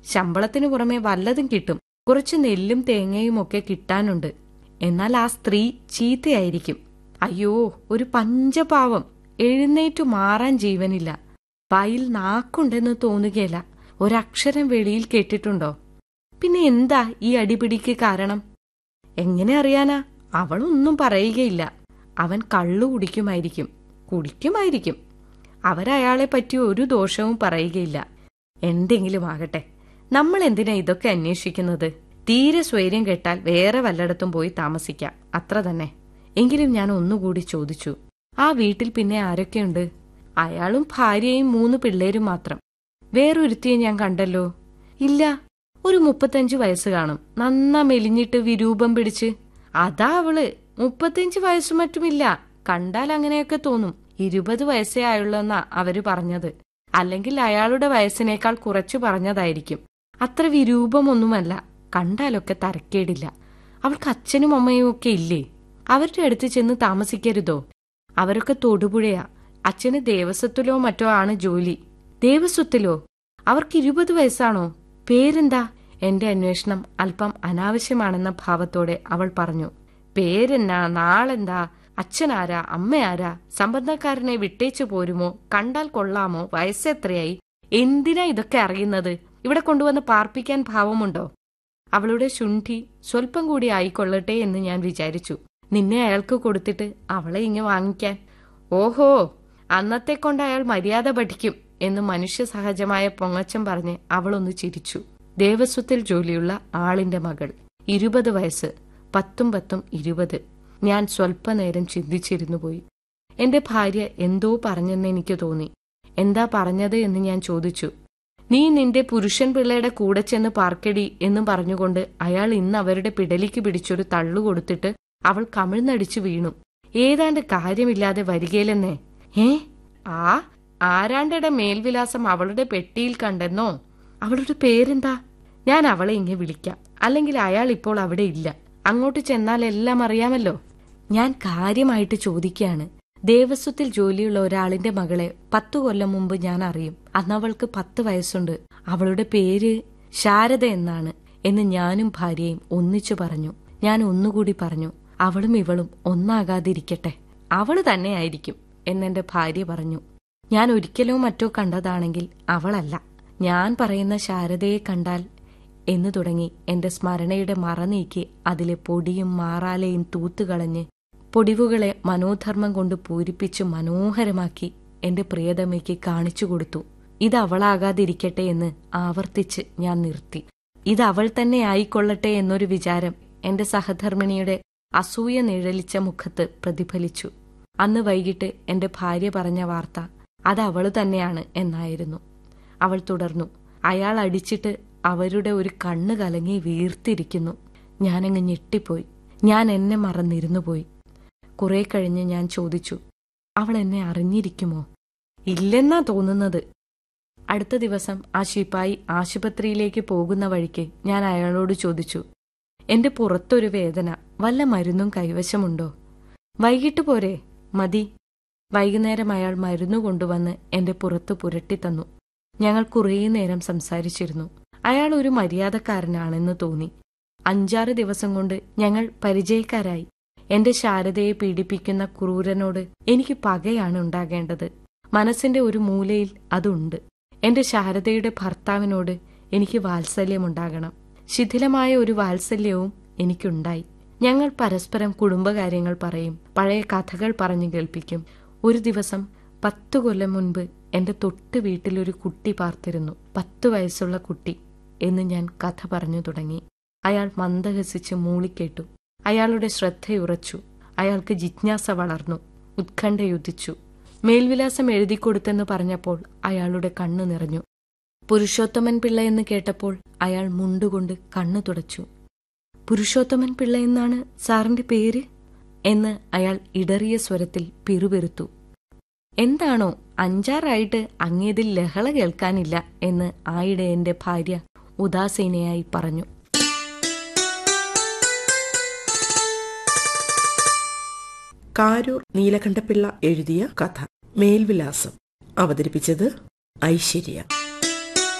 ശമ്പളത്തിനു പുറമെ വല്ലതും കിട്ടും കുറച്ച് നെല്ലും തേങ്ങയും ഒക്കെ കിട്ടാനുണ്ട് എന്നാൽ ആ സ്ത്രീ ചീത്തയായിരിക്കും അയ്യോ ഒരു പഞ്ചപാവം എഴുന്നേറ്റു മാറാൻ ജീവനില്ല വായിൽ നാക്കുണ്ടെന്ന് തോന്നുകയില്ല ഒരക്ഷരം വെളിയിൽ കേട്ടിട്ടുണ്ടോ പിന്നെ എന്താ ഈ അടിപിടിക്ക് കാരണം എങ്ങനെ അറിയാനാ അവളൊന്നും പറയുകയില്ല അവൻ കള്ളു കുടിക്കുമായിരിക്കും കുടിക്കുമായിരിക്കും അവരയാളെ പറ്റി ഒരു ദോഷവും പറയുകയില്ല എന്തെങ്കിലും ആകട്ടെ നമ്മൾ എന്തിനാ ഇതൊക്കെ അന്വേഷിക്കുന്നത് തീരെ സ്വൈര്യം കെട്ടാൽ വേറെ വല്ലയിടത്തും പോയി താമസിക്കാം അത്ര തന്നെ എങ്കിലും ഞാൻ ഒന്നുകൂടി ചോദിച്ചു ആ വീട്ടിൽ പിന്നെ ആരൊക്കെയുണ്ട് അയാളും ഭാര്യയും മൂന്ന് പിള്ളേരും മാത്രം വേറൊരുത്തിയെ ഞാൻ കണ്ടല്ലോ ഇല്ല ഒരു മുപ്പത്തഞ്ചു വയസ്സ് കാണും നന്നാ മെലിഞ്ഞിട്ട് വിരൂപം പിടിച്ച് അതാ അവള് മുപ്പത്തഞ്ച് വയസ്സു മറ്റുമില്ല കണ്ടാൽ അങ്ങനെയൊക്കെ തോന്നും ഇരുപത് വയസ്സേ ആയുള്ളൂന്നാ അവര് പറഞ്ഞത് അല്ലെങ്കിൽ അയാളുടെ വയസ്സിനേക്കാൾ കുറച്ചു പറഞ്ഞതായിരിക്കും അത്ര വിരൂപമൊന്നുമല്ല കണ്ടാലൊക്കെ തരക്കേടില്ല അവൾക്ക് അച്ഛനും അമ്മയും ഒക്കെ ഇല്ലേ അവരുടെ അടുത്ത് ചെന്ന് താമസിക്കരുതോ അവരൊക്കെ തൊടുപുഴയാ അച്ഛന് ദേവസ്വത്തിലോ മറ്റോ ആണ് ജോലി ദേവസ്വത്തിലോ അവർക്ക് ഇരുപത് വയസ്സാണോ പേരെന്താ എന്റെ അന്വേഷണം അല്പം അനാവശ്യമാണെന്ന ഭാവത്തോടെ അവൾ പറഞ്ഞു പേരെന്നാ നാളെന്താ അച്ഛനാരാ അമ്മയാരാ സംബന്ധക്കാരനെ വിട്ടേച്ചു പോരുമോ കണ്ടാൽ കൊള്ളാമോ വയസ്സെത്രയായി എന്തിനാ ഇതൊക്കെ അറിയുന്നത് ഇവിടെ കൊണ്ടുവന്ന് പാർപ്പിക്കാൻ ഭാവമുണ്ടോ അവളുടെ ശുണ്ഠി സ്വല്പം കൂടി ആയിക്കൊള്ളട്ടെ എന്ന് ഞാൻ വിചാരിച്ചു നിന്നെ അയാൾക്ക് കൊടുത്തിട്ട് അവളെ ഇങ്ങ് വാങ്ങിക്കാൻ ഓഹോ അന്നത്തെ കൊണ്ട് അയാൾ മര്യാദ പഠിക്കും എന്ന് മനുഷ്യ സഹജമായ പൊങ്ങച്ചം പറഞ്ഞ് അവളൊന്ന് ചിരിച്ചു ദേവസ്വത്തിൽ ജോലിയുള്ള ആളിന്റെ മകൾ ഇരുപത് വയസ്സ് പത്തും പത്തും ഇരുപത് ഞാൻ സ്വല്പനേരം ചിന്തിച്ചിരുന്നു പോയി എന്റെ ഭാര്യ എന്തോ പറഞ്ഞെന്ന് എനിക്ക് തോന്നി എന്താ പറഞ്ഞത് എന്ന് ഞാൻ ചോദിച്ചു നീ നിന്റെ പുരുഷൻ പിള്ളയുടെ കൂടെ ചെന്ന് പാർക്കടി എന്നും പറഞ്ഞുകൊണ്ട് അയാൾ ഇന്ന് അവരുടെ പിടലിക്ക് പിടിച്ചൊരു തള്ളു കൊടുത്തിട്ട് അവൾ കമിഴ്ന്നടിച്ചു വീണു ഏതാണ്ട് കാര്യമില്ലാതെ വരികയില്ലെന്നേ ഏ ആ ആരാണ്ടയുടെ മേൽവിലാസം അവളുടെ പെട്ടിയിൽ കണ്ടെന്നോ അവളുടെ പേരെന്താ ഞാൻ അവളെ ഇങ്ങ് വിളിക്കാം അല്ലെങ്കിൽ അയാൾ ഇപ്പോൾ അവിടെ ഇല്ല അങ്ങോട്ട് ചെന്നാൽ എല്ലാം അറിയാമല്ലോ ഞാൻ കാര്യമായിട്ട് ചോദിക്കുകയാണ് ദേവസ്വത്തിൽ ജോലിയുള്ള ഒരാളിന്റെ മകളെ പത്തു കൊല്ലം മുമ്പ് ഞാൻ അറിയും അന്നവൾക്ക് പത്ത് വയസ്സുണ്ട് അവളുടെ പേര് ശാരദ എന്നാണ് എന്ന് ഞാനും ഭാര്യയും ഒന്നിച്ചു പറഞ്ഞു ഞാൻ ഒന്നുകൂടി പറഞ്ഞു അവളും ഇവളും ഒന്നാകാതിരിക്കട്ടെ അവള് തന്നെയായിരിക്കും എന്നെന്റെ ഭാര്യ പറഞ്ഞു ഞാൻ ഒരിക്കലോ മറ്റോ കണ്ടതാണെങ്കിൽ അവളല്ല ഞാൻ പറയുന്ന ശാരദയെ കണ്ടാൽ എന്നു തുടങ്ങി എന്റെ സ്മരണയുടെ മറ നീക്കി അതിലെ പൊടിയും മാറാലയും തൂത്തുകളഞ്ഞ് പൊടിവുകളെ മനോധർമ്മം കൊണ്ട് പൂരിപ്പിച്ച് മനോഹരമാക്കി എന്റെ പ്രിയതമയ്ക്ക് കാണിച്ചു കൊടുത്തു ഇത് അവളാകാതിരിക്കട്ടെ എന്ന് ആവർത്തിച്ച് ഞാൻ നിർത്തി ഇത് അവൾ തന്നെ ആയിക്കൊള്ളട്ടെ എന്നൊരു വിചാരം എന്റെ സഹധർമ്മിണിയുടെ അസൂയ നിഴലിച്ച മുഖത്ത് പ്രതിഫലിച്ചു അന്ന് വൈകിട്ട് എന്റെ ഭാര്യ പറഞ്ഞ വാർത്ത അത് അവള് തന്നെയാണ് എന്നായിരുന്നു അവൾ തുടർന്നു അയാൾ അടിച്ചിട്ട് അവരുടെ ഒരു കണ്ണ് കലങ്ങി വീർത്തിരിക്കുന്നു ഞാനങ്ങ് ഞെട്ടിപ്പോയി ഞാൻ എന്നെ മറന്നിരുന്നു പോയി കുറെ കഴിഞ്ഞ് ഞാൻ ചോദിച്ചു അവൾ എന്നെ അറിഞ്ഞിരിക്കുമോ ഇല്ലെന്നാ തോന്നുന്നത് അടുത്ത ദിവസം ആ ശിപ്പായി ആശുപത്രിയിലേക്ക് പോകുന്ന വഴിക്ക് ഞാൻ അയാളോട് ചോദിച്ചു എന്റെ പുറത്തൊരു വേദന വല്ല മരുന്നും കൈവശമുണ്ടോ വൈകിട്ട് പോരെ മതി വൈകുന്നേരം അയാൾ മരുന്നു കൊണ്ടുവന്ന് എന്റെ പുറത്ത് പുരട്ടിത്തന്നു ഞങ്ങൾ കുറേ നേരം സംസാരിച്ചിരുന്നു അയാൾ ഒരു മര്യാദക്കാരനാണെന്ന് തോന്നി അഞ്ചാറ് ദിവസം കൊണ്ട് ഞങ്ങൾ പരിചയക്കാരായി എന്റെ ശാരദയെ പീഡിപ്പിക്കുന്ന ക്രൂരനോട് എനിക്ക് പകയാണ് ഉണ്ടാകേണ്ടത് മനസ്സിന്റെ ഒരു മൂലയിൽ അതുണ്ട് എന്റെ ശാരദയുടെ ഭർത്താവിനോട് എനിക്ക് വാത്സല്യമുണ്ടാകണം ശിഥിലമായ ഒരു വാത്സല്യവും എനിക്കുണ്ടായി ഞങ്ങൾ പരസ്പരം കുടുംബകാര്യങ്ങൾ പറയും പഴയ കഥകൾ പറഞ്ഞു കേൾപ്പിക്കും ഒരു ദിവസം പത്തു കൊല്ലം മുൻപ് എന്റെ തൊട്ട് വീട്ടിലൊരു കുട്ടി പാർത്തിരുന്നു പത്തു വയസ്സുള്ള കുട്ടി എന്ന് ഞാൻ കഥ പറഞ്ഞു തുടങ്ങി അയാൾ മന്ദഹസിച്ച് മൂളിക്കേട്ടു അയാളുടെ ശ്രദ്ധയുറച്ചു അയാൾക്ക് ജിജ്ഞാസ വളർന്നു ഉത്കണ്ഠയുദിച്ചു മേൽവിലാസം എഴുതിക്കൊടുത്തെന്ന് പറഞ്ഞപ്പോൾ അയാളുടെ കണ്ണു നിറഞ്ഞു പുരുഷോത്തമൻ പിള്ള എന്ന് കേട്ടപ്പോൾ അയാൾ മുണ്ടുകൊണ്ട് കണ്ണു തുടച്ചു പുരുഷോത്തമൻ പിള്ള എന്നാണ് സാറിന്റെ പേര് എന്ന് അയാൾ ഇടറിയ സ്വരത്തിൽ പിറുപിറുത്തു എന്താണോ അഞ്ചാറായിട്ട് അങ്ങേതിൽ ലഹള കേൾക്കാനില്ല എന്ന് ആയിടെ എന്റെ ഭാര്യ ഉദാസീനയായി പറഞ്ഞു കാരൂർ നീലകണ്ഠപിള്ള എഴുതിയ കഥ മേൽവിലാസം അവതരിപ്പിച്ചത് ഐശ്വര്യ